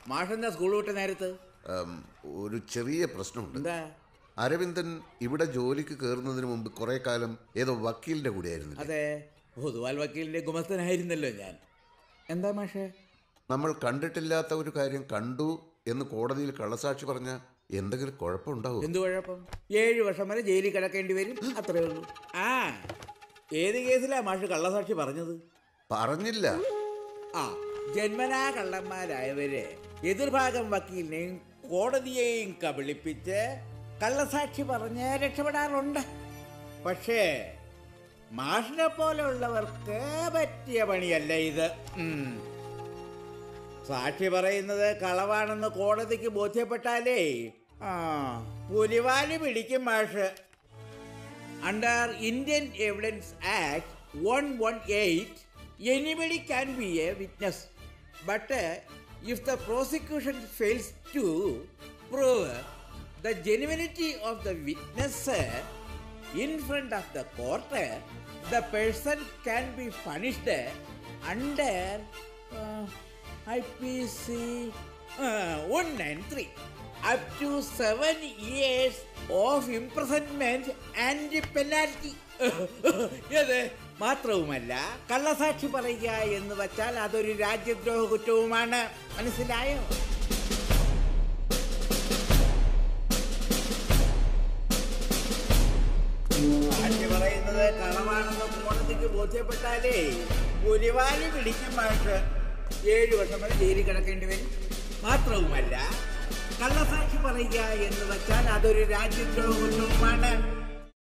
മാഷെന്താ school വിട്ട നേരത്ത് ഉം, ഒരു ചെറിയ പ്രശ്നമുണ്ട് എന്താ അരവിന്ദൻ ഇവിടെ ജോലിക്ക് കയറുന്നതിന് മുമ്പ് കുറെ കാലം ഏതോ വക്കീലിന്റെ കൂടെ ആയിരുന്നു അതെ പൊതുവാൽ വക്കീലിന്റെ ഗുമസ്തനായിരുന്നല്ലോ ഞാൻ എന്താ മാഷേ നമ്മൾ കണ്ടിട്ടില്ലാത്ത ഒരു കാര്യം കണ്ടു എന്ന് കോടതിയിൽ കള്ളസാക്ഷി പറഞ്ഞ എന്തെങ്കിലും കുഴപ്പമുണ്ടാവും എന്ത് കുഴപ്പം ഏഴ് വർഷം വരെ ജയിലിൽ കിടക്കേണ്ടി വരും അത്രേ ഉള്ളൂ ആ ഏത് കേസിലാ മാഷ് കള്ളസാക്ഷി പറഞ്ഞത് പറഞ്ഞില്ല ആ ജന്മനാ കള്ളന്മാരായവര് എതിർഭാഗം വക്കീലിനെയും കോടതിയെയും കബളിപ്പിച്ച് കള്ളസാക്ഷി പറഞ്ഞ് രക്ഷപ്പെടാറുണ്ട് പക്ഷേ മാഷിനെ പോലെയുള്ളവർക്ക് പറ്റിയ പണിയല്ല ഇത് ഉം. സാക്ഷി പറയുന്നത് കളവാണെന്ന് കോടതിക്ക് ബോധ്യപ്പെട്ടാലേ ആ പുലിവാലി പിടിക്കും മാഷ് Under Indian Evidence Act 118, anybody can be a witness. But uh, if the prosecution fails to prove the genuinity of the witness uh, in front of the court, uh, the person can be punished under uh, IPC uh, 193 up to seven years of imprisonment and penalty. ഇത് മാത്രവുമല്ല കള്ളസാക്ഷി പറയുക എന്ന് വച്ചാൽ അതൊരു രാജ്യദ്രോഹ കുറ്റവുമാണ് മനസ്സിലായോ സാക്ഷി പറയുന്നത് കളവാണെന്ന് കോടതിക്ക് ബോധ്യപ്പെട്ടാലേ പുലിവാലി പിടിക്കും മാഷ് ഏഴു വർഷം വരെ ജയിലിൽ കിടക്കേണ്ടി വരും മാത്രവുമല്ല കള്ളസാക്ഷി പറയുക എന്ന് വെച്ചാൽ അതൊരു രാജ്യദ്രോഹ കുറ്റവുമാണ്